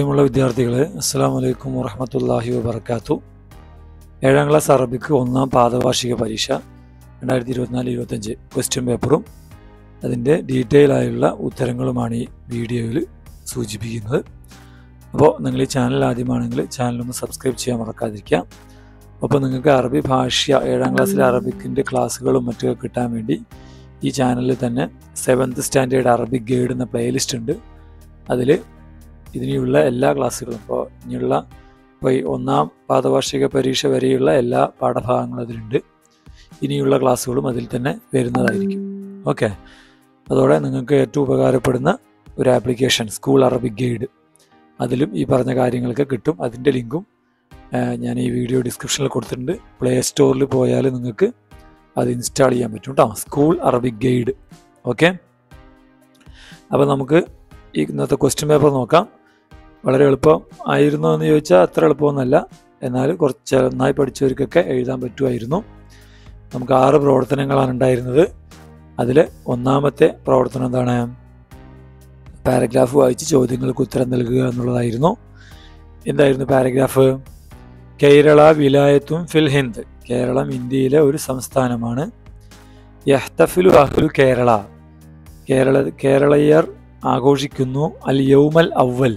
പ്രിയമുള്ള വിദ്യാർത്ഥികളെ അസ്സാം വലൈക്കും വറഹമത്തല്ലാഹി വബർക്കാത്തു ഏഴാം ക്ലാസ് അറബിക്ക് ഒന്നാം പാദവാർഷിക പരീക്ഷ രണ്ടായിരത്തി ഇരുപത്തിനാല് ഇരുപത്തഞ്ച് ക്വസ്റ്റ്യൻ പേപ്പറും അതിൻ്റെ ഡീറ്റെയിൽ ആയുള്ള ഉത്തരങ്ങളുമാണ് ഈ വീഡിയോയിൽ സൂചിപ്പിക്കുന്നത് അപ്പോൾ നിങ്ങൾ ഈ ചാനൽ ആദ്യമാണെങ്കിൽ ചാനലൊന്ന് സബ്സ്ക്രൈബ് ചെയ്യാൻ മറക്കാതിരിക്കുക അപ്പോൾ നിങ്ങൾക്ക് അറബി ഭാഷ ഏഴാം ക്ലാസ്സിലെ അറബിക്കിൻ്റെ ക്ലാസ്സുകളും മറ്റൊക്കെ കിട്ടാൻ വേണ്ടി ഈ ചാനലിൽ തന്നെ സെവൻത്ത് സ്റ്റാൻഡേർഡ് അറബിക് ഗൈഡ് എന്ന പ്ലേലിസ്റ്റ് ഉണ്ട് അതിൽ ഇതിനുള്ള എല്ലാ ക്ലാസ്സുകളും ഇപ്പോൾ ഇനിയുള്ള ഇപ്പോൾ ഈ ഒന്നാം പാദവാർഷിക പരീക്ഷ വരെയുള്ള എല്ലാ പാഠഭാഗങ്ങളും അതിലുണ്ട് ഇനിയുള്ള ക്ലാസ്സുകളും അതിൽ തന്നെ വരുന്നതായിരിക്കും ഓക്കെ അതോടെ നിങ്ങൾക്ക് ഏറ്റവും ഉപകാരപ്പെടുന്ന ഒരു ആപ്ലിക്കേഷൻ സ്കൂൾ അറബിക് ഗൈഡ് അതിലും ഈ പറഞ്ഞ കാര്യങ്ങളൊക്കെ കിട്ടും അതിൻ്റെ ലിങ്കും ഏഹ്, ഞാൻ ഈ വീഡിയോ ഡിസ്ക്രിപ്ഷനിൽ കൊടുത്തിട്ടുണ്ട് പ്ലേ സ്റ്റോറിൽ പോയാൽ നിങ്ങൾക്ക് അത് ഇൻസ്റ്റാൾ ചെയ്യാൻ പറ്റും കേട്ടോ സ്കൂൾ അറബിക് ഗൈഡ് ഓക്കെ അപ്പോൾ നമുക്ക് ഈ ഇന്നത്തെ ക്വസ്റ്റ്യൻ പേപ്പർ നോക്കാം വളരെ എളുപ്പം ആയിരുന്നോ എന്ന് ചോദിച്ചാൽ അത്ര എളുപ്പമൊന്നുമല്ല എന്നാൽ കുറച്ച് നന്നായി പഠിച്ചവർക്കൊക്കെ എഴുതാൻ പറ്റുമായിരുന്നു നമുക്ക് ആറ് പ്രവർത്തനങ്ങളാണ് ഉണ്ടായിരുന്നത് അതിൽ ഒന്നാമത്തെ പ്രവർത്തനം എന്താണ് പാരഗ്രാഫ് വായിച്ച് ചോദ്യങ്ങൾക്ക് ഉത്തരം നൽകുക എന്നുള്ളതായിരുന്നു എന്തായിരുന്നു പാരഗ്രാഫ് കേരള വിലായത്തും ഫിൽ ഹിന്ദ് കേരളം ഇന്ത്യയിലെ ഒരു സംസ്ഥാനമാണ് യഹ്തഫിലു അഹ്ലു കേരള കേരള കേരളീയർ ആഘോഷിക്കുന്നു അൽ യൗമൽ അവൽ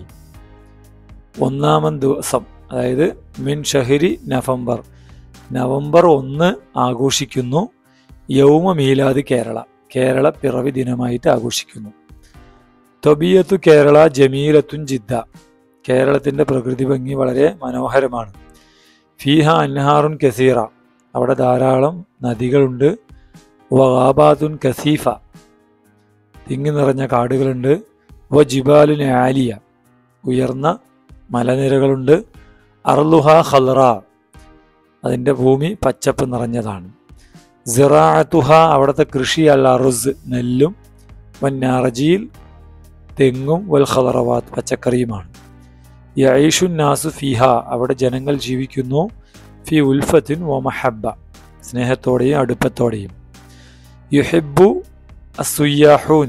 ഒന്നാമൻ ദിവസം അതായത് മിൻ ഷഹരി നവംബർ നവംബർ ഒന്ന് ആഘോഷിക്കുന്നു യൗമ മീലാദ് കേരള കേരള പിറവി ദിനമായിട്ട് ആഘോഷിക്കുന്നു തൊബിയത്തു കേരള ജമീലത്തുൻ ജിദ്ദ കേരളത്തിൻ്റെ പ്രകൃതി ഭംഗി വളരെ മനോഹരമാണ് ഫീഹ അൻഹാറുൻ കസീറ അവിടെ ധാരാളം നദികളുണ്ട് വഹാബാത്തുൻ കസീഫ തിങ്ങി നിറഞ്ഞ കാടുകളുണ്ട് വ ജിബാലുൻ ആലിയ ഉയർന്ന മലനിരകളുണ്ട് അർലുഹ ഖൽറ അതിൻ്റെ ഭൂമി പച്ചപ്പ് നിറഞ്ഞതാണ് സിറാഅത്തുഹ അവിടുത്തെ കൃഷി അൽ അറുസ് നെല്ലും വന്നാറജിയിൽ തെങ്ങും വൽ ഖലറവാത്ത് പച്ചക്കറിയുമാണ് യൈഷുൻ നാസു ഫിഹ അവിടെ ജനങ്ങൾ ജീവിക്കുന്നു ഫി ഉൽഫത്തിൻ വ മഹബ്ബ സ്നേഹത്തോടെയും അടുപ്പത്തോടെയും യുഹിബു അസുയാഹൂൻ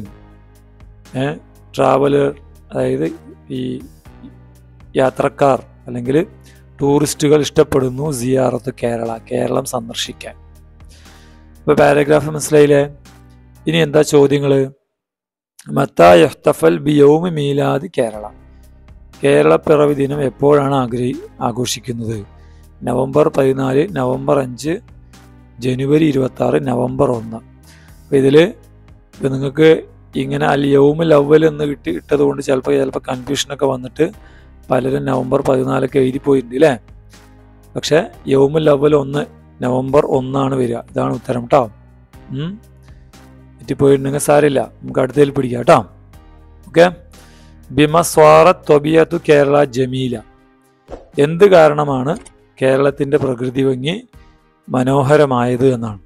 ട്രാവലർ അതായത് ഈ യാത്രക്കാർ അല്ലെങ്കിൽ ടൂറിസ്റ്റുകൾ ഇഷ്ടപ്പെടുന്നു സിയാറത്ത് കേരള കേരളം സന്ദർശിക്കാൻ ഇപ്പോൾ പാരഗ്രാഫ് മനസ്സിലായില്ലേ ഇനി എന്താ ചോദ്യങ്ങൾ മത്താ യഹ്തഫൽ ബിയൗമി മീലാദ് കേരള കേരള പിറവി ദിനം എപ്പോഴാണ് ആഗ്രഹി ആഘോഷിക്കുന്നത് നവംബർ പതിനാല് നവംബർ അഞ്ച് ജനുവരി ഇരുപത്തി ആറ് നവംബർ ഒന്ന് അപ്പോൾ ഇതിൽ ഇപ്പം നിങ്ങൾക്ക് ഇങ്ങനെ അൽ യൗമുൽ അവൽ എന്ന് കിട്ടി ഇട്ടത് കൊണ്ട് ചിലപ്പോൾ ചിലപ്പോൾ കൺഫ്യൂഷനൊക്കെ വന്നിട്ട് പലരും നവംബർ പതിനാലൊക്കെ എഴുതി പോയിട്ടുണ്ട് അല്ലേ പക്ഷേ യൗമുൽ അവൽ ഒന്ന് നവംബർ ഒന്നാണ് വരിക ഇതാണ് ഉത്തരം കേട്ടോ ഉം. തെറ്റിപ്പോയിട്ടുണ്ടെങ്കിൽ സാരില്ല നമുക്ക് അടുത്തതിൽ പിടിക്കാം കേട്ടോ ഓക്കെ ബിമസ്വാറ തൊബിയത്തു കേരള ജമീല എന്ത് കാരണമാണ് കേരളത്തിൻ്റെ പ്രകൃതി ഭംഗി മനോഹരമായത് എന്നാണ്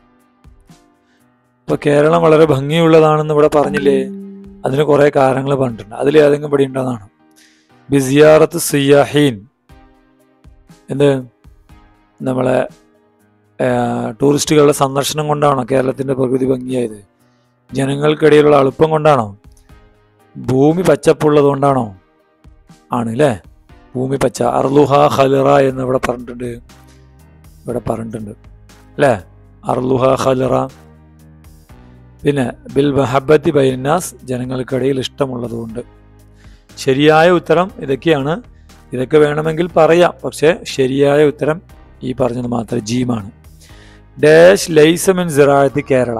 ഇപ്പൊ കേരളം വളരെ ഭംഗിയുള്ളതാണെന്ന് ഇവിടെ പറഞ്ഞില്ലേ അതിന് കുറെ കാരണങ്ങൾ പറഞ്ഞിട്ടുണ്ട് അതിൽ ഏതെങ്കിലും ഇവിടെ ഉണ്ടെന്നാണ് ബിസിയാറത്ത് സിയാഹീൻ എന്ത് നമ്മളെ ആ, ടൂറിസ്റ്റുകളുടെ സന്ദർശനം കൊണ്ടാണോ കേരളത്തിന്റെ പ്രകൃതി ഭംഗിയായത് ജനങ്ങൾക്കിടയിലുള്ള എളുപ്പം കൊണ്ടാണോ ഭൂമി പച്ചപ്പുള്ളത് കൊണ്ടാണോ ആണ് അല്ലേ ഭൂമി പച്ച അർലുഹ ഖലിറ എന്ന് ഇവിടെ പറഞ്ഞിട്ടുണ്ട് ഇവിടെ പറഞ്ഞിട്ടുണ്ട് അല്ലേ അർലുഹ ഖലിറ പിന്നെ ബിൽ മഹബത്തി ബൈനാസ് ജനങ്ങൾക്കിടയിൽ ഇഷ്ടമുള്ളതുകൊണ്ട് ശരിയായ ഉത്തരം ഇതൊക്കെയാണ് ഇതൊക്കെ വേണമെങ്കിൽ പറയാം പക്ഷേ ശരിയായ ഉത്തരം ഈ പറഞ്ഞത് മാത്രം ജീമാണ് ഡാഷ് ലൈസമിൻ സിറായത്ത് കേരള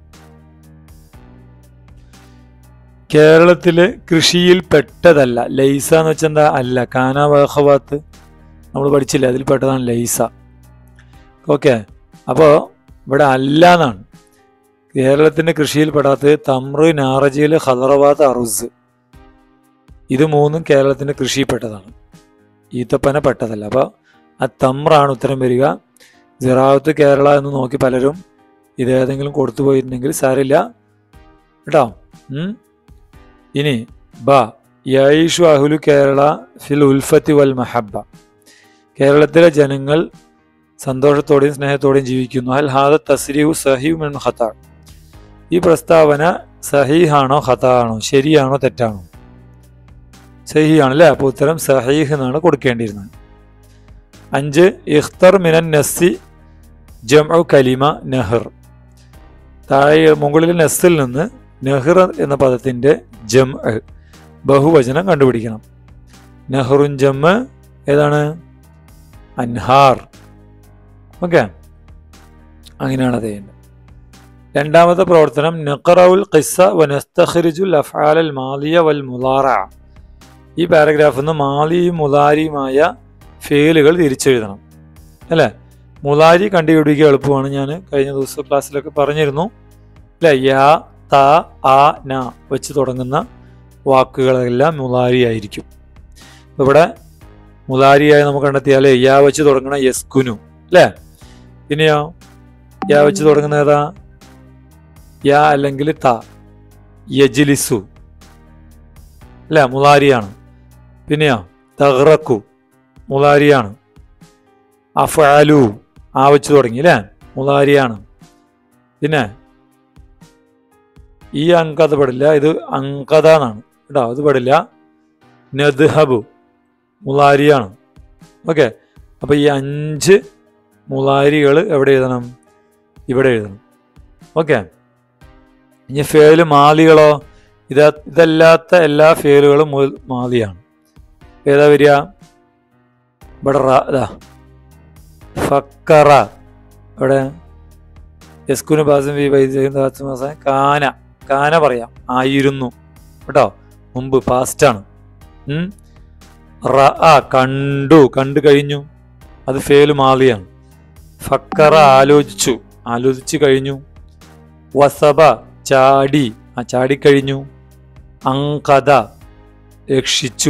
കേരളത്തില് കൃഷിയിൽ പെട്ടതല്ല ലൈസ എന്ന് വെച്ചാൽ എന്താ അല്ല കാന വഹവാത്ത് നമ്മൾ പഠിച്ചില്ല അതിൽ പെട്ടതാണ് ലൈസ ഓക്കെ അപ്പോൾ ഇവിടെ അല്ല എന്നാണ് കേരളത്തിന്റെ കൃഷിയിൽ പെടാത്തത് തമ്രു നാറജിയിൽ ഹദറവാത്ത് അറുസ് ഇത് മൂന്നും കേരളത്തിന്റെ കൃഷിയിൽപ്പെട്ടതാണ് ഈത്തപ്പന പെട്ടതല്ല അപ്പോൾ ആ തമ്രാണ് ഉത്തരം വരിക സിറാവത്ത് കേരള എന്ന് നോക്കി പലരും ഇത് ഏതെങ്കിലും കൊടുത്തു പോയിട്ടുണ്ടെങ്കിൽ സാരില്ല കേട്ടോ ഉം. ഇനി ബ യൈഷു അഹുലു കേരള ഫിൽ ഉൽഫത്തി വൽ മഹബ കേരളത്തിലെ ജനങ്ങൾ സന്തോഷത്തോടെയും സ്നേഹത്തോടെയും ജീവിക്കുന്നു അൽ ഹാദ തസ്രീഹു സഹീവ് മിൻ ഖത്താ ഈ പ്രസ്താവന സഹീഹാണോ ഖത്താ ആണോ ശരിയാണോ തെറ്റാണോ സഹിയാണ് അല്ലേ അപ്പോൾ ഉത്തരം സഹീഹ് എന്നാണ് കൊടുക്കേണ്ടിയിരുന്നത് അഞ്ച് ഇഖ്തർ മിനൻ നസ്സി ജംഉ കലിമ നെഹർ താഴെ മുകളിൽ നെസ്സിൽ നിന്ന് നെഹ്ർ എന്ന പദത്തിൻ്റെ ജം ബഹുവചനം കണ്ടുപിടിക്കണം നെഹ്റുൻ ജം ഏതാണ് അൻഹാർ ഓക്കെ അങ്ങനെയാണ് അത് ചെയ്യേണ്ടത് രണ്ടാമത്തെ പ്രവർത്തനം നഖറവുൽ ഖിസ്സ വനസ്തഖ്രിജുൽ അഫ്ആലൽ മാലിയ വൽ മുലാറ ഈ പാരഗ്രാഫിൽ നിന്ന് മാലിയും മുലാരിയുമായ ഫേലുകൾ തിരിച്ചെഴുതണം അല്ലേ മുലാരി കണ്ടുപിടിക്കുക എളുപ്പമാണ് ഞാൻ കഴിഞ്ഞ ദിവസം ക്ലാസ്സിലൊക്കെ പറഞ്ഞിരുന്നു അല്ലേ യാ ത ആ ന വെച്ച് തുടങ്ങുന്ന വാക്കുകളെല്ലാം മുലാരി ആയിരിക്കും ഇവിടെ മുലാരിയായി നമുക്ക് കണ്ടെത്തിയാൽ യാ വെച്ച് തുടങ്ങണ യസ്കുനു അല്ലേ പിന്നെയോ യാ വെച്ച് തുടങ്ങുന്ന ഏതാ യാ അല്ലെങ്കിൽ ത യജിലിസു അല്ലേ മുലാരിയാണ് പിന്നെയോ തഹ്റക്കു മുലാരിയാണ് അഫാലു ആ വെച്ച് തുടങ്ങി അല്ലേ മുലാരിയാണ് പിന്നെ ഈ അങ്കത പെടില്ല ഇത് അങ്കത എന്നാണ് കേട്ടോ അത് പെടില്ല നദ്ഹബു മുലാരിയാണ് ഓക്കെ അപ്പോൾ ഈ അഞ്ച് മുലാരികൾ എവിടെ എഴുതണം ഇവിടെ എഴുതണം ഓക്കെ ഇനി ഫേല് മാലികളോ ഇത് ഇതല്ലാത്ത എല്ലാ ഫേലുകളും മുൽ- മാലിയാണ് ഏതാ വരിക ഇവിടെ റ ഇതാ ഫക്കറ ഇവിടെ യസ്കുന് ബാസം വി വൈദ്യ കാന കാന പറയാം ആയിരുന്നു കേട്ടോ മുമ്പ് പാസ്റ്റാണ് റ ആ കണ്ടു കണ്ടു കഴിഞ്ഞു അത് ഫേല് മാലിയാണ് ഫക്കറ ആലോചിച്ചു ആലോചിച്ചു കഴിഞ്ഞു വസബ ചാടി ആ ചാടിക്കഴിഞ്ഞു അങ്കത രക്ഷിച്ചു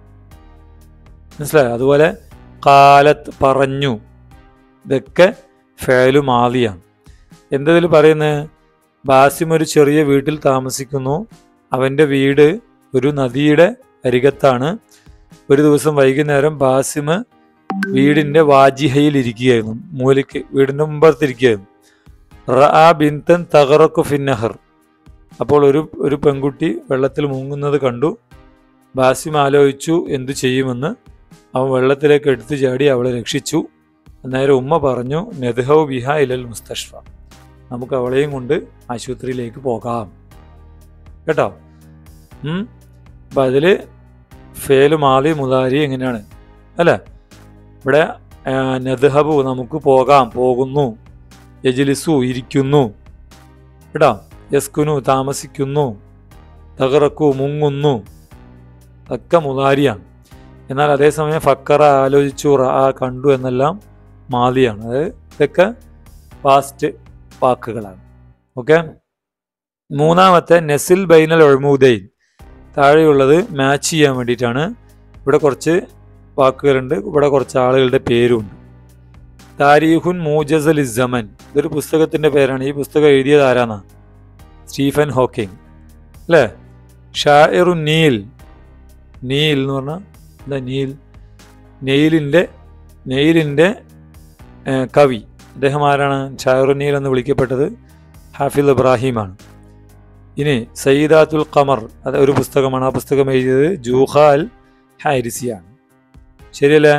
മനസ്സിലായോ അതുപോലെ കാലത്ത് പറഞ്ഞു ഇതൊക്കെ ഫേലു മാലിയാണ് എന്തതിൽ പറയുന്നത് ബാസിം ഒരു ചെറിയ വീട്ടിൽ താമസിക്കുന്നു അവൻ്റെ വീട് ഒരു നദിയുടെ അരികത്താണ് ഒരു ദിവസം വൈകുന്നേരം ബാസിമ് വീടിന്റെ വാജിഹയിൽ ഇരിക്കുകയായിരുന്നു മൂലയ്ക്ക് വീടിന്റെ മുമ്പത്തിരിക്കുകയായിരുന്നു റആ ബിൻതൻ തകറക്കു ഫിന്നഹർ അപ്പോൾ ഒരു ഒരു പെൺകുട്ടി വെള്ളത്തിൽ മുങ്ങുന്നത് കണ്ടു ബാസിം ആലോചിച്ചു എന്തു ചെയ്യുമെന്ന് അവൻ വെള്ളത്തിലേക്ക് എടുത്തു ചാടി അവളെ രക്ഷിച്ചു അന്നേരം ഉമ്മ പറഞ്ഞു നെദ്ഹൗ ബിഹ ഇലൽ മുസ്തഷ്ഫ നമുക്ക് അവളെയും കൊണ്ട് ആശുപത്രിയിലേക്ക് പോകാം കേട്ടോ ഉം. അപ്പം അതിൽ ഫേല് മാലി മുതാരി എങ്ങനെയാണ് അല്ലേ ഇവിടെ ആ, നദ്ഹബു നമുക്ക് പോകാം പോകുന്നു യജിലിസു ഇരിക്കുന്നു കേട്ടോ യസ്കുനു താമസിക്കുന്നു തകറക്കു മുങ്ങുന്നു ഒക്കെ മുതാരിയാണ് എന്നാൽ അതേസമയം ഫക്കറ ആലോചിച്ചു റ കണ്ടു എന്നെല്ലാം മാലിയാണ് അതായത് ഇതൊക്കെ പാസ്റ്റ് വാക്കുകളാണ് ഓക്കെ മൂന്നാമത്തെ നെസിൽ ബൈനൽ ഒഴമൂദൈൻ താഴെയുള്ളത് മാച്ച് ചെയ്യാൻ വേണ്ടിയിട്ടാണ് ഇവിടെ കുറച്ച് വാക്കുകളുണ്ട് ഇവിടെ കുറച്ച് ആളുകളുടെ പേരുണ്ട് താരീഖുൻ മൂജസൽ ഇസമൻ ഇതൊരു പുസ്തകത്തിന്റെ പേരാണ് ഈ പുസ്തകം എഴുതിയത് ആരാന്നാ സ്റ്റീഫൻ ഹോക്കിംഗ് അല്ലേ ഷാഇറു നീൽ നീൽ എന്ന് പറഞ്ഞാൽ എന്താ നീൽ നെയിലിൻ്റെ നെയിലിൻ്റെ ഏഹ്, കവി അദ്ദേഹം ആരാണ് ഷാഇറു നീൽ എന്ന് വിളിക്കപ്പെട്ടത് ഹാഫിൽ ഇബ്രാഹിമാണ് ഇനി സയ്യിദാത്തുൽ ഖമർ അത് ഒരു പുസ്തകമാണ് ആ പുസ്തകം എഴുതിയത് ജൂഹാൽ ഹാരിസിയാണ് ശരിയല്ലേ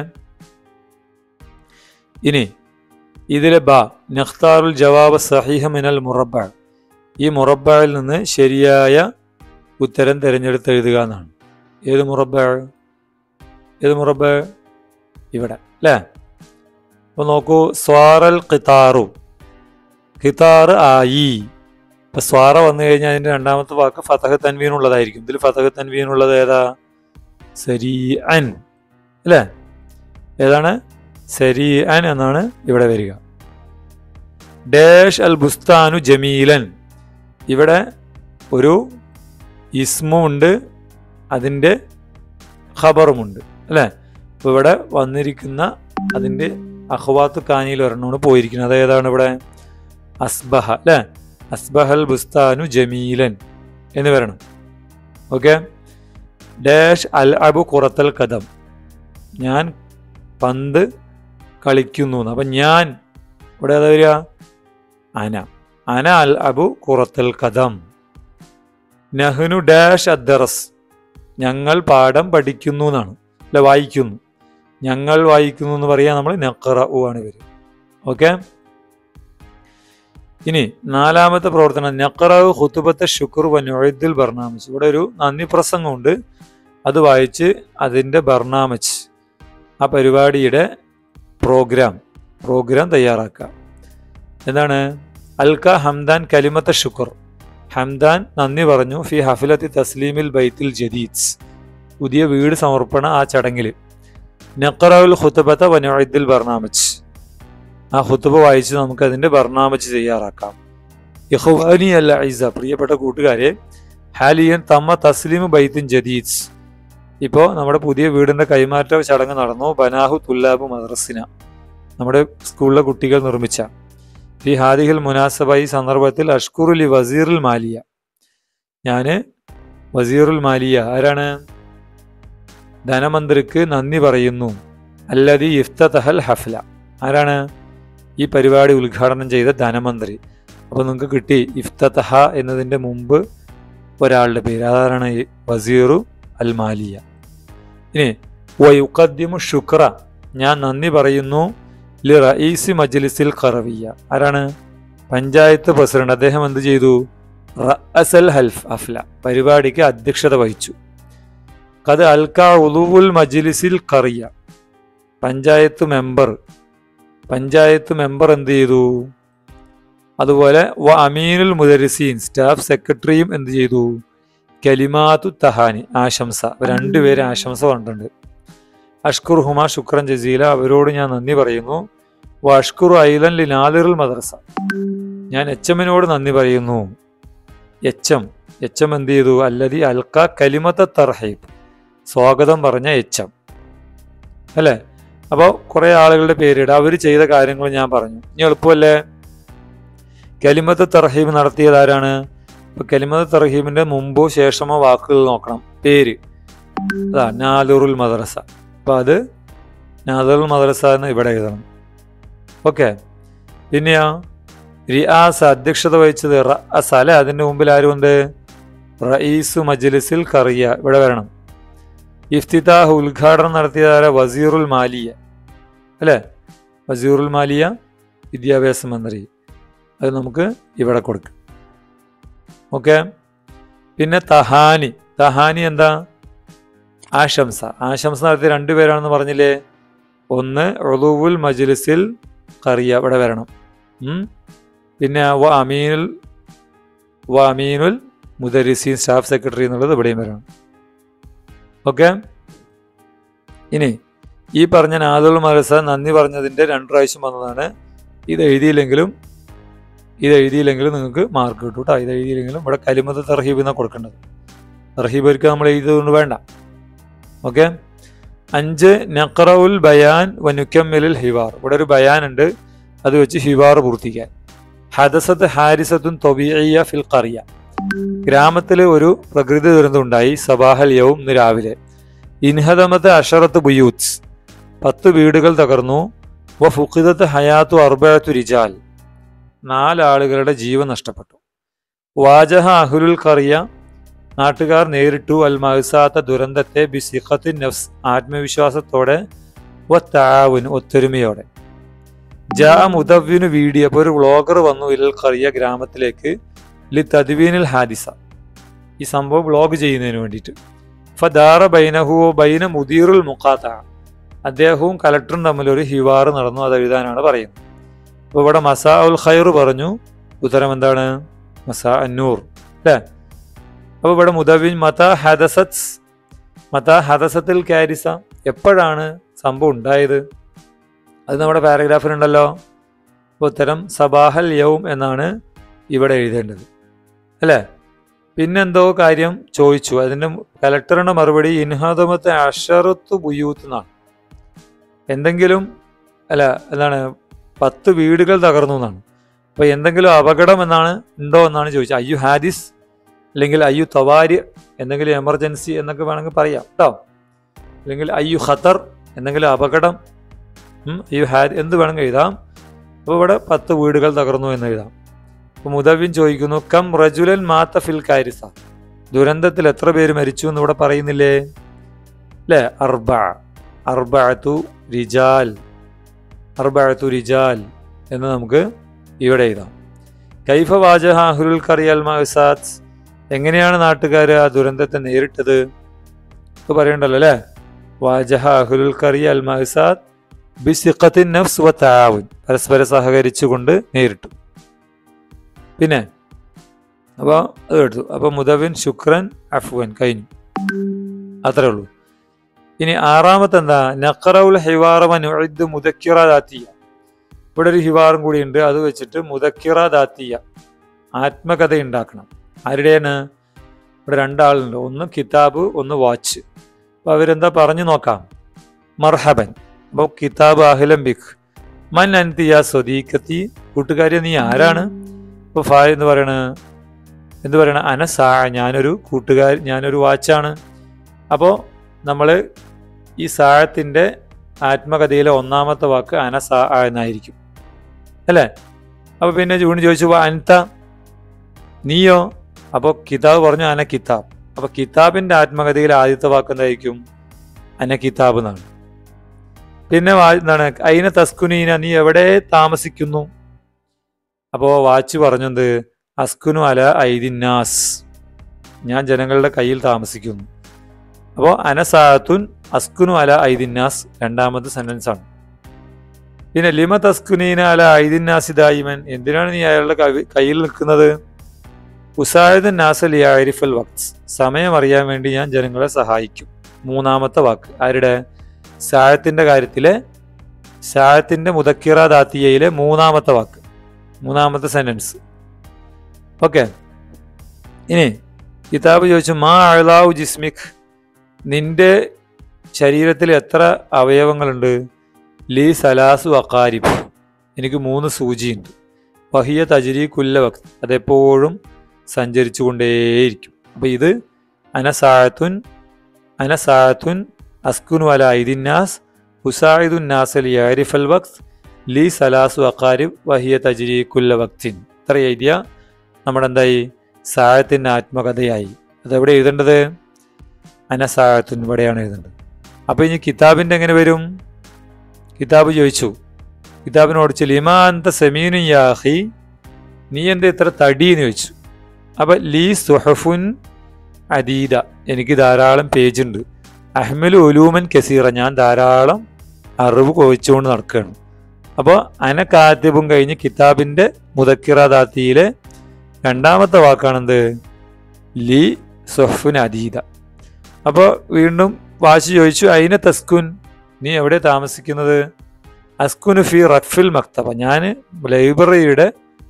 ഇനി ഇതിലെ ബ നഖ്താറുൽ ജവാബ് സഹീഹ മിനൽ മുറബ ഈ മുറബയിൽ നിന്ന് ശരിയായ ഉത്തരം തിരഞ്ഞെടുത്ത് എഴുതുക എന്നാണ് ഏത് മുറബ ഏത് മുറബ ഇവിടെ അല്ലേ അപ്പൊ നോക്കൂ സ്വാറൽ ഖിതാറു ഖിതാർ ആയി ഇപ്പൊ സ്വാറ വന്നു കഴിഞ്ഞാൽ അതിന്റെ രണ്ടാമത്തെ വാക്ക് ഫതഹ് തൻവീൻ ഉള്ളതായിരിക്കും ഇതിൽ ഫതഹ് തൻവീൻ ഉള്ളത് ഏതാ സരീ അൻ അല്ലേ ഏതാണ് സരീ അൻ എന്നാണ് ഇവിടെ വരിക ഡേഷ് അൽ ബുസ്താനു ജമീലൻ ഇവിടെ ഒരു ഇസ്മുണ്ട് അതിൻ്റെ ഖബറുമുണ്ട് അല്ലേ അപ്പോൾ ഇവിടെ വന്നിരിക്കുന്ന അതിൻ്റെ അഹ്വാത്ത് കാനിയിൽ ഒരെണ്ണമാണ് പോയിരിക്കുന്നത് അത് ഏതാണ് ഇവിടെ അസ്ബഹ അല്ലേ അസ്ബഹൽ ബുസ്താനു ജമീലൻ എന്ന് വരണം ഓക്കെ ഡാഷ് അൽ അബു കുറത്തൽ കഥം ഞാൻ പന്ത് കളിക്കുന്നു എന്ന്. അപ്പം ഞാൻ ഇവിടെ ഏതാ വരിക അന അന അൽ അബു കുറത്തൽ കഥം നഹ്നു ഡാഷ് അദ്ദറസ് ഞങ്ങൾ പാഠം പഠിക്കുന്നു എന്നാണ് അല്ല വായിക്കുന്നു ഞങ്ങൾ വായിക്കുന്നു എന്ന് പറയാൻ നമ്മൾ നക്കറ ഉ ആണ് വരിക ഓക്കെ ഇനി നാലാമത്തെ പ്രവർത്തനം നക്കറാവ് ഹുത്തുബത്തെ ഷുക്ർ വനുദ്ദിൽ ബർണാമച്ച് ഇവിടെ ഒരു നന്ദി പ്രസംഗമുണ്ട് അത് വായിച്ച് അതിൻ്റെ ബർണാമച്ച് ആ പരിപാടിയുടെ പ്രോഗ്രാം പ്രോഗ്രാം തയ്യാറാക്കുക എന്താണ് അൽക്ക ഹംദാൻ കലിമത്തെ ഷുക്ർ ഹംദാൻ നന്ദി പറഞ്ഞു ഫി ഹഫിലത്തി തസ്ലീമിൽ ബൈത്തിൽ ജദീദ്സ് പുതിയ വീട് സമർപ്പണ ആ ചടങ്ങിൽ നക്കറവുൽ ഹുത്തുബത്ത വനുദ്ദിൽ ബർണാമച്ച് ആ ഹുത്തുബ വായിച്ച് നമുക്ക് അതിന്റെ ബർണാമച്ച് തയ്യാറാക്കാം യഹുവാനി അല്ല ഐസ പ്രിയപ്പെട്ട കൂട്ടുകാരെ ഹാലിയൻ തമ്മ തസ്ലീം ബൈത്തിൻ ജദീദ്സ് ഇപ്പോൾ നമ്മുടെ പുതിയ വീടിന്റെ കൈമാറ്റ ചടങ്ങ് നടന്നു ബനാഹു തുല്ലാബ് മദ്രസിന നമ്മുടെ സ്കൂളിലെ കുട്ടികൾ നിർമ്മിച്ച ഫി ഹാദിഹിൽ മുനാസബ ഈ സന്ദർഭത്തിൽ അഷ്കുറുലി വസീറുൽ മാലിയ ഞാൻ വസീറുൽ മാലിയ ആരാണ് ധനമന്ത്രിക്ക് നന്ദി പറയുന്നു അല്ലതി ഇഫ്തഹൽ ഹഫ്ല ആരാണ് ഈ പരിപാടി ഉദ്ഘാടനം ചെയ്ത ധനമന്ത്രി അപ്പോൾ നിങ്ങൾക്ക് കിട്ടി ഇഫ്തഹ എന്നതിൻ്റെ മുമ്പ് ഒരാളുടെ പേര് അതാണ് ഈ വസീറു അൽ മാലിയ ഇനി വയുക്കദ്യമു ഷുക്ര ഞാൻ നന്ദി പറയുന്നു ലി റഈസി മജ്ലിസിൽ ഖറവിയ ആരാണ് പഞ്ചായത്ത് പ്രസിഡന്റ് അദ്ദേഹം എന്ത് ചെയ്തു റഅസൽ ഹൽഫ് അഫ്ല പരിപാടിക്ക് അധ്യക്ഷത വഹിച്ചു കത് അൽക്ക ഉലുവുൽ മജ്ലിസിൽ ഖറിയ പഞ്ചായത്ത് മെമ്പർ പഞ്ചായത്ത് മെമ്പർ എന്ത് ചെയ്തു അതുപോലെ വ അമീനുൽ മുദരിസീൻ സ്റ്റാഫ് സെക്രട്ടറിയും എന്ത് ചെയ്തു കലിമാത്തു തഹാനി ആശംസ രണ്ടുപേരെ ആശംസ പറഞ്ഞിട്ടുണ്ട് അഷ്കുർ ഹുമ ശുക്രൻ ജസീല അവരോട് ഞാൻ നന്ദി പറയുന്നു വ അഷ്കുർ ഐലൻ ലി നാദിറുൽ മദ്രസ ഞാൻ എച്ച് എമ്മിനോട് നന്ദി പറയുന്നു എച്ച് എം എച്ച് എം എന്ത് ചെയ്തു അല്ലതി അൽക്ക കലിമത്ത തർഹീബ് സ്വാഗതം പറഞ്ഞ എച്ച് എം അല്ലേ അപ്പോൾ കുറേ ആളുകളുടെ പേരിട അവർ ചെയ്ത കാര്യങ്ങൾ ഞാൻ പറഞ്ഞു ഇനി എളുപ്പമല്ലേ കലിമത്ത് തർഹീബ് നടത്തിയത് ആരാണ് ഇപ്പൊ കലിമത്ത് തർഹീബിന്റെ മുമ്പോ ശേഷമോ വാക്കുകൾ നോക്കണം പേര് അതാ നാലുറുൽ മദ്രസ അപ്പൊ അത് നാദറുൽ മദ്രസ എന്ന് ഇവിടെ എഴുതണം ഓക്കെ പിന്നെയോ റിയാസ് അധ്യക്ഷത വഹിച്ചത് റഅസ അല്ലെ അതിന്റെ മുമ്പിൽ ആരുമുണ്ട് റയീസു മജ്ലിസിൽ കറിയ ഇവിടെ വരണം ഇഫ്തിതാഹ് ഉദ്ഘാടനം നടത്തിയത് ആരാ വസീറുൽ മാലിയ അല്ലേ വസീറുൽ മാലിയ വിദ്യാഭ്യാസ മന്ത്രി അത് നമുക്ക് ഇവിടെ കൊടുക്കാം ഓക്കെ പിന്നെ തഹാനി തഹാനി എന്താ ആശംസ ആശംസ നടത്തിയ രണ്ടുപേരാണെന്ന് പറഞ്ഞില്ലേ ഒന്ന് ഒളുവുൽ മജ്ലിസിൽ കറിയ ഇവിടെ വരണം ഉം. പിന്നെ വ അമീനുൽ വ അമീനുൽ മുദരിസീൻ സ്റ്റാഫ് സെക്രട്ടറി എന്നുള്ളത് ഇവിടെയും വരണം ഓക്കെ ഇനി ഈ പറഞ്ഞ നാദുൽ മദ്രസ നന്ദി പറഞ്ഞതിൻ്റെ രണ്ട് പ്രാവശ്യം വന്നതാണ് ഇത് എഴുതിയില്ലെങ്കിലും ഇത് എഴുതിയില്ലെങ്കിലും നിങ്ങൾക്ക് മാർക്ക് കിട്ടും കേട്ടോ ഇത് എഴുതിയില്ലെങ്കിലും ഇവിടെ കലിമത്ത് തർഹീബ് എന്നാണ് കൊടുക്കേണ്ടത് തർഹീബ് ഒരിക്കൽ നമ്മൾ എഴുതിയതുകൊണ്ട് വേണ്ട ഓക്കെ അഞ്ച് നഖറവുൽ ബയാൻ വനുക്കമ്മിലിൽ ഹിവാർ ഇവിടെ ഒരു ബയാൻ ഉണ്ട് അത് വെച്ച് ഹിവാർ പൂർത്തിക്കാൻ ഹദസത്ത് ഹാരിസത്തുൻ തൊബിയ ഫിൽ ഖറിയ ഗ്രാമത്തിൽ ഒരു പ്രകൃതി ദുരന്തം ഉണ്ടായി സബാഹൽ യവും ഇന്ന് രാവിലെ ഇൻഹദമത്തെ അഷറത്ത് ബുയൂത്ത്സ് പത്ത് വീടുകൾ തകർന്നു വ ഫുഖിദത്ത് ഹയാത്തു അർബഅത്തു റിജാൽ നാലാളുകളുടെ ജീവൻ നഷ്ടപ്പെട്ടു വാജഹ അഹുലുൽ കറിയ നാട്ടുകാർ നേരിട്ടു അൽ മഹസാത്ത ദുരന്തത്തെ ബി സിഖത്തിൻ നഫ്സ് ആത്മവിശ്വാസത്തോടെ വ താവുൻ ഒത്തൊരുമയോടെ ജാ മുദവ്വിനു വീഡിയോ അപ്പോൾ ഒരു വ്ളോഗർ വന്നു ഇൽ കറിയ ഗ്രാമത്തിലേക്ക് ലി തദ്വീനിൽ ഹാദിസ ഈ സംഭവം വ്ളോഗ് ചെയ്യുന്നതിന് വേണ്ടിയിട്ട് ഫദാറ ബൈനഹു ബൈന മുദീറുൽ മുഖാത്ത അദ്ദേഹവും കലക്ടറും തമ്മിൽ ഒരു ഹിവാർ നടന്നു അത് എഴുതാനാണ് പറയുന്നത് അപ്പോൾ ഇവിടെ മസാ ഉൽ ഖൈർ പറഞ്ഞു ഉത്തരം എന്താണ് മസാ അന്നൂർ അല്ലേ അപ്പോൾ ഇവിടെ മുദവിൻ മത ഹദസത്ത് മത ഹദസത്തിൽ കാരിസ എപ്പോഴാണ് സംഭവം ഉണ്ടായത് അത് നമ്മുടെ പാരഗ്രാഫിലുണ്ടല്ലോ അപ്പോൾ ഉത്തരം സബാഹൽ യൗം എന്നാണ് ഇവിടെ എഴുതേണ്ടത് അല്ലേ പിന്നെന്തോ കാര്യം ചോദിച്ചു അതിൻ്റെ കലക്ടറുടെ മറുപടി ഇൻഹാദമത്തെ അഷറത്ത് ബുയൂത്ത് എന്നാണ് എന്തെങ്കിലും അല്ല എന്താണ് പത്ത് വീടുകൾ തകർന്നു എന്നാണ് അപ്പോൾ എന്തെങ്കിലും അപകടം എന്നാണ് ഉണ്ടോ എന്നാണ് ചോദിച്ചത് അയ്യു ഹാദിസ് അല്ലെങ്കിൽ അയ്യു തവാരി എന്തെങ്കിലും എമർജൻസി എന്നൊക്കെ വേണമെങ്കിൽ പറയാം കേട്ടോ അല്ലെങ്കിൽ അയ്യു ഖത്തർ എന്തെങ്കിലും അപകടം ഉം, അയ്യു ഹാദ് എന്ത് വേണമെങ്കിൽ എഴുതാം അപ്പോൾ ഇവിടെ പത്ത് വീടുകൾ തകർന്നു എന്ന് എഴുതാം അപ്പോൾ മുദവിൻ ചോദിക്കുന്നു കം റജുലൻ മാത്ത ഫിൽ കാരിസ ദുരന്തത്തിൽ എത്ര പേര് മരിച്ചു എന്ന് ഇവിടെ പറയുന്നില്ലേ അല്ലേ അർബ അർബഅത്തു റിജാൽ അർബഅത്തു റിജാൽ എന്ന് നമുക്ക് ഇവിടെ എഴുതാം കൈഫ വാജഹ അഹ്ലുൽ കറിയൽ മഹസാത്ത് എങ്ങനെയാണ് നാട്ടുകാർ ആ ദുരന്തത്തെ നേരിട്ടത് ഇത് പറയണ്ടല്ലോ അല്ലേ വാജഹ അഹ്ലുൽ കറിയൽ മഹസാത്ത് ബിസിഖത്തിൻ നഫ്സ് വ താവുൻ പരസ്പരം സഹകരിച്ചുകൊണ്ട് നേരിട്ടു പിന്നെ അപ്പോൾ അത് എടുത്തു അപ്പോൾ മുദവിൻ ശുക്രൻ അഫ്വൻ കഴിഞ്ഞു അത്രേ ഉള്ളൂ ഇനി ആറാമത്തെ എന്താ നഖറൗൽ ഹിവാറവനുഇദ് മുദക്കിറ ദാത്തിയ ഇവിടെ ഒരു ഹിവാറും കൂടി ഉണ്ട് അത് വെച്ചിട്ട് മുദക്കിറ ദാത്തിയ ആത്മകഥ ഉണ്ടാക്കണം ആരുടെയാണ് ഇവിടെ രണ്ടാളുണ്ട് ഒന്ന് കിതാബ് ഒന്ന് വാച്ച് അപ്പോൾ അവരെന്താ പറഞ്ഞു നോക്കാം മർഹബൻ അപ്പോൾ കിതാബ് അഹിലം ബിഖ് മൻ അൻതിയ സ്വദീഖത്തി കൂട്ടുകാരി നീ ആരാണ് ഇപ്പോൾ ഫാ എന്ന് പറയണ എന്ത് പറയണ അനസാ ഞാനൊരു കൂട്ടുകാർ ഞാനൊരു വാച്ചാണ് അപ്പോൾ നമ്മൾ ഈ സാഴത്തിൻ്റെ ആത്മകഥയിലെ ഒന്നാമത്തെ വാക്ക് അനസാ എന്നായിരിക്കും അല്ലേ അപ്പോൾ പിന്നെ ജൂണ് ചോദിച്ചു "വാ, അൻത നീയോ അപ്പോൾ കിതാബ് പറഞ്ഞു അന കിതാബ് അപ്പോൾ കിതാബിൻ്റെ ആത്മകഥയിലെ ആദ്യത്തെ വാക്ക് എന്തായിരിക്കും അന കിതാബ് എന്നാണ് പിന്നെ വാ- എന്താണ് അയിന തസ്കുനീന നീ എവിടെ താമസിക്കുന്നു അപ്പോൾ വാച്ച് പറഞ്ഞത് അസ്കുനു അല ഐദിന്നാസ് ഞാൻ ജനങ്ങളുടെ കയ്യിൽ താമസിക്കുന്നു അപ്പോൾ അനസാത്തുൻ അസ്കുനു അല ഐദിന്നാസ് രണ്ടാമത്തെ സെന്റൻസ് ആണ് പിന്നെ ലിമ തസ്കുനീന അല ഐദിന്നാസി ദായിമൻ എന്തിനാണ് നീ അയാളുടെ കവി- കയ്യിൽ നിൽക്കുന്നത് ഉസായുദൻ നാസൽ യാരിഫൽ വക്സ് സമയം അറിയാൻ വേണ്ടി ഞാൻ ജനങ്ങളെ സഹായിക്കും മൂന്നാമത്തെ വാക്ക് ആരുടെ സായത്തിന്റെ കാര്യത്തിലെ സായത്തിന്റെ മുദക്കിറ ദാത്തിയയിലെ മൂന്നാമത്തെ വാക്ക് മൂന്നാമത്തെ സെന്റൻസ് ഓക്കെ ഇനി കിതാബ് ചോദിച്ചു മാ അഴലാവു ജിസ്മിക് നിന്റെ ശരീരത്തിൽ എത്ര അവയവങ്ങളുണ്ട് ലീ സലാസു അക്കാരിബ് എനിക്ക് മൂന്ന് സൂചിയുണ്ട് വഹിയ തജരി കുല്ല വക്ത് അതെപ്പോഴും സഞ്ചരിച്ചു കൊണ്ടേയിരിക്കും അപ്പം ഇത് അനസാഴത്തുൻ അനസാഴത്തുൻ അസ്കുനു അല ഐദിന്നാസ് ഹുസായിദുൻ നാസൽ യാരിഫൽ വക്ത് ലീ സലാസു അക്കാരിബ് വഹിയ തജരി കുല്ല വക്തിൻ ഇത്ര എഴുതിയ നമ്മുടെ എന്തായി സാഴത്തിൻ്റെ ആത്മകഥയായി അതെവിടെ എഴുതേണ്ടത് അനസാഴത്തുൻ ഇവിടെയാണ് എഴുതേണ്ടത് അപ്പോൾ ഇനി കിതാബിൻ്റെ എങ്ങനെ വരും കിതാബ് ചോദിച്ചു കിതാബിനോട് ചോദിച്ചു ലിമാ അന്ത സെമീനു യാഹി നീ എന്താ ഇത്ര തടി എന്ന് ചോദിച്ചു അപ്പം ലീ സുഹഫുൻ അദീദ എനിക്ക് ധാരാളം പേജ് ഉണ്ട് അഹ്മലു ഒലൂമൻ കസീറ ഞാൻ ധാരാളം അറിവ് കോവിച്ചുകൊണ്ട് നടക്കുകയാണ് അപ്പോൾ അന കാത്തിബും കഴിഞ്ഞ് കിതാബിൻ്റെ മുദക്കിറ ദാത്തിയിലെ രണ്ടാമത്തെ വാക്കാണെന്ത് ലീ സുഹഫുൻ അദീദ അപ്പോൾ വീണ്ടും വാശി ചോദിച്ചു അയിന തസ്കുൻ നീ എവിടെ താമസിക്കുന്നത് അസ്കുനു ഫി റഫിൽ മക്തബ ഞാൻ ലൈബ്രറിയുടെ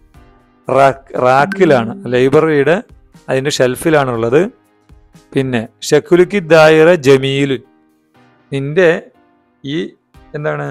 റാക്ക് റാക്കിലാണ് ലൈബ്രറിയുടെ അതിൻ്റെ ഷെൽഫിലാണുള്ളത് പിന്നെ ഷക്കുലുക്കി ദായിറ ജമീലുൻ നിന്റെ ഈ എന്താണ്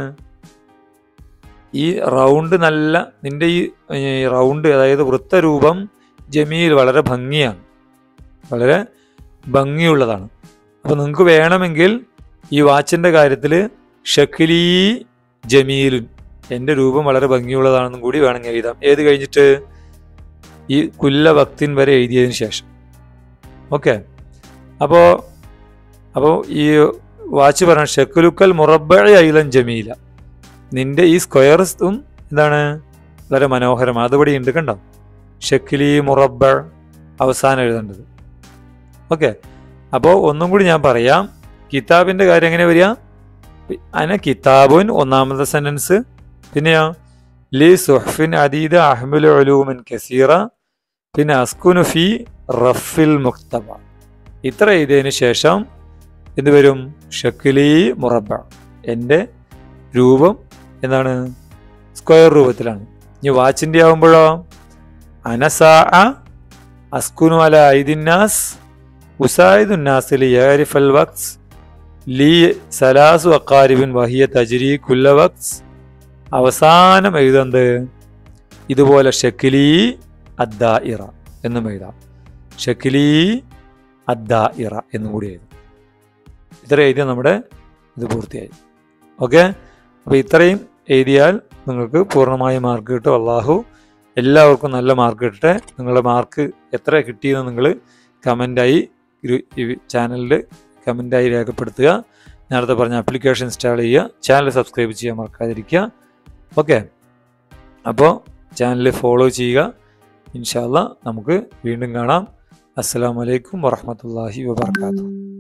ഈ റൗണ്ട് നല്ല നിന്റെ ഈ ഈ റൗണ്ട് അതായത് വൃത്തരൂപം ജമീൽ വളരെ ഭംഗിയാണ് വളരെ ഭംഗിയുള്ളതാണ് അപ്പോൾ നിങ്ങൾക്ക് വേണമെങ്കിൽ ഈ വാച്ചിൻ്റെ കാര്യത്തിൽ ഷക്കിലി ജമീലുൻ എൻ്റെ രൂപം വളരെ ഭംഗിയുള്ളതാണെന്നും കൂടി വേണമെങ്കിൽ എഴുതാം ഏത് കഴിഞ്ഞിട്ട് ഈ കുല്ല ഭക്തിൻ വരെ എഴുതിയതിന് ശേഷം ഓക്കെ അപ്പോൾ അപ്പോൾ ഈ വാച്ച് പറഞ്ഞ ഷക്കുലുക്കൽ മുറബ ഐലൻ ജമീല നിന്റെ ഈ സ്ക്വയർസും എന്താണ് വളരെ മനോഹരമാണ് അതുപടി ഉണ്ട് കണ്ടോ ഷക്കിലി മുറബ അവസാനം എഴുതേണ്ടത് ഓക്കെ അപ്പോൾ ഒന്നും കൂടി ഞാൻ പറയാം കിതാബിൻ്റെ കാര്യം എങ്ങനെ വരിക അന കിതാബുൻ ഒന്നാമത്തെ സെന്റൻസ് പിന്നെയോ ലി സുഹ്ഫിൻ അദീദ അഹ്മുൽ ഉലൂമൻ കസീറ പിന്നെ അസ്കുനു ഫി റഫിൽ മുക്തബ ഇത്ര എഴുതിയതിന് ശേഷം എന്ത് വരും ഷക്കിലി മുറബ എൻ്റെ രൂപം എന്താണ് സ്ക്വയർ രൂപത്തിലാണ് ഇനി വാച്ചിൻ്റെ ആവുമ്പോഴോ അനസാ അസ്കുനു അല ഐദിന്നാസ് ഉസായിദുന്നാസിൽ യാരിഫൽ വക്സ് ലീ സലാസു അക്കാരിബിൻ വഹിയ തജ്രി കുല്ല വക്സ് അവസാനം എഴുതുന്നത് ഇതുപോലെ ഷക്കിലി അദ്ദായിറ എന്നും എഴുതാം ഷക്കിലി അദ്ദായിറ എന്നും കൂടി എഴുതാം ഇത്ര എഴുതിയാൽ നമ്മുടെ ഇത് പൂർത്തിയായി ഓക്കെ അപ്പോൾ ഇത്രയും എഴുതിയാൽ നിങ്ങൾക്ക് പൂർണ്ണമായ മാർക്ക് കിട്ടും അള്ളാഹു എല്ലാവർക്കും നല്ല മാർക്ക് കിട്ടട്ടെ നിങ്ങളുടെ മാർക്ക് എത്ര കിട്ടിയെന്ന് നിങ്ങൾ കമൻ്റായി ഈ ചാനലിൽ കമൻ്റായി രേഖപ്പെടുത്തുക നേരത്തെ പറഞ്ഞ ആപ്ലിക്കേഷൻ ഇൻസ്റ്റാൾ ചെയ്യുക ചാനൽ സബ്സ്ക്രൈബ് ചെയ്യാൻ മറക്കാതിരിക്കുക ഓക്കെ അപ്പോൾ ചാനൽ ഫോളോ ചെയ്യുക ഇൻഷാല്ല നമുക്ക് വീണ്ടും കാണാം അസ്സാം വലൈക്കും വറഹമത്തല്ലാഹി വാബർക്കാത്തു